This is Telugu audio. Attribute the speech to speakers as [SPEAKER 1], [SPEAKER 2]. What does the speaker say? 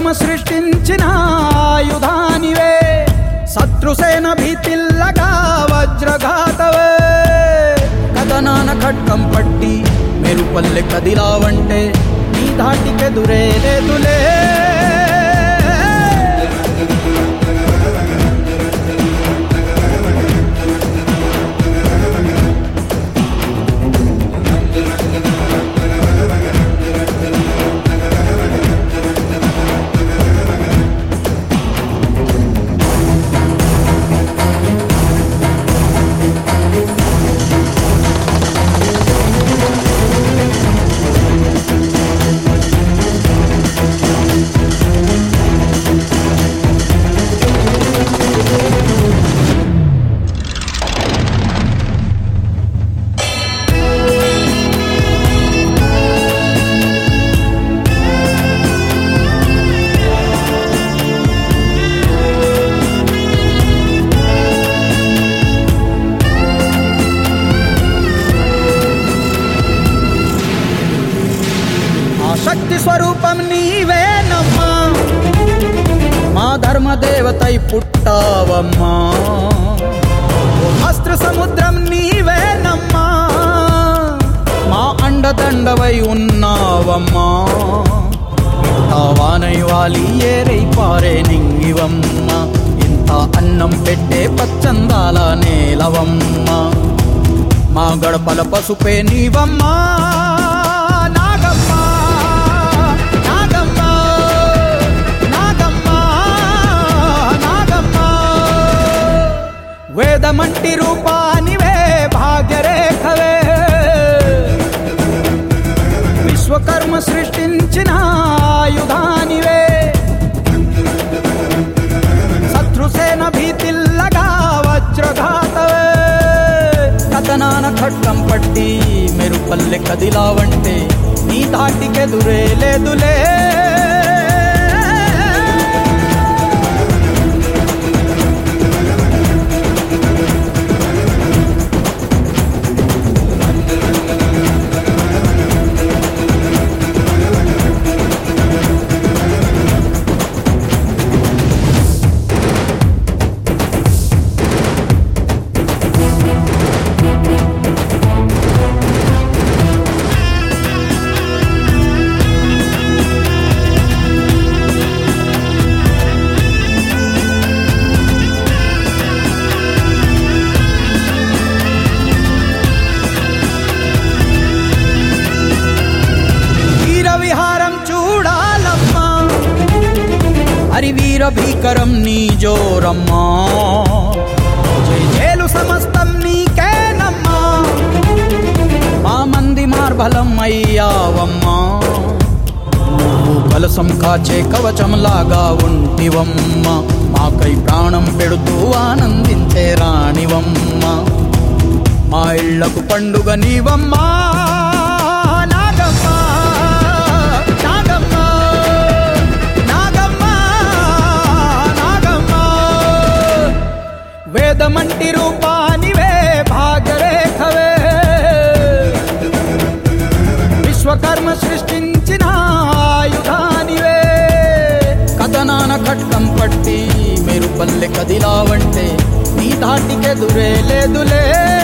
[SPEAKER 1] సృష్టించిన ఆయుధానివే శత్రుసేన భీతిల్లగా వజ్రఘాతవే కథనాన ఖడ్గం పట్టి మెరుపల్లె కదిలావంటే నీ ధాటికెదురే లేదులే ఆ శక్తి స్వరూపం నీవేనమ్మా మా ధర్మ దేవతై పుట్టావమ్మా ఓ అస్త్ర సముద్రం నీవేనమ్మా మా అండదండవై ఉన్నావమ్మా వానై వాలి ఏరై పారే నింగివమ్మ ఇంత అన్నం పెట్టే పచ్చందాల నేలవమ్మ మా గడపల పసుపే నీవమ్మా నాగమ్మ నాగమ్మ నాగమ్మ నాగమ్మ వేదమంటి రూపానివే భాగ్యరేఖవే విశ్వకర్మ సృష్టించిన ఆయుధానివే శత్రుసేన భీతిల్లగా వజ్రఘాతవే కథనాన ఖడ్గం పట్టి మెరుపల్లె కదిలావంటే నీ ధాటికెదురే లేదులే వీర విహారం చూడాలమ్మా హరి వీర భీకరం నీ జోరమ్మా జై జేలు సమస్తం నీకేనమ్మా మా మంది మార్బలం అయ్యావమ్మా నువ్వు కలసం కాచే కవచంలాగా ఉంటివమ్మ మాకై ప్రాణం పెడుతూ ఆనందించే రాణివమ్మ మా ఇళ్లకు పండుగ నీవమ్మా నాగమ్మ నాగమ్మ నాగమ్మ నాగమ్మ వేదమంటి రూపానివే భాగరేఖవే విశ్వకర్మ సృష్టించిన ఆయుధానివే కథనాన ఖడ్గం పట్టి మెరుపల్లె కదిలావంటే నీ ధాటికెదురే లేదులే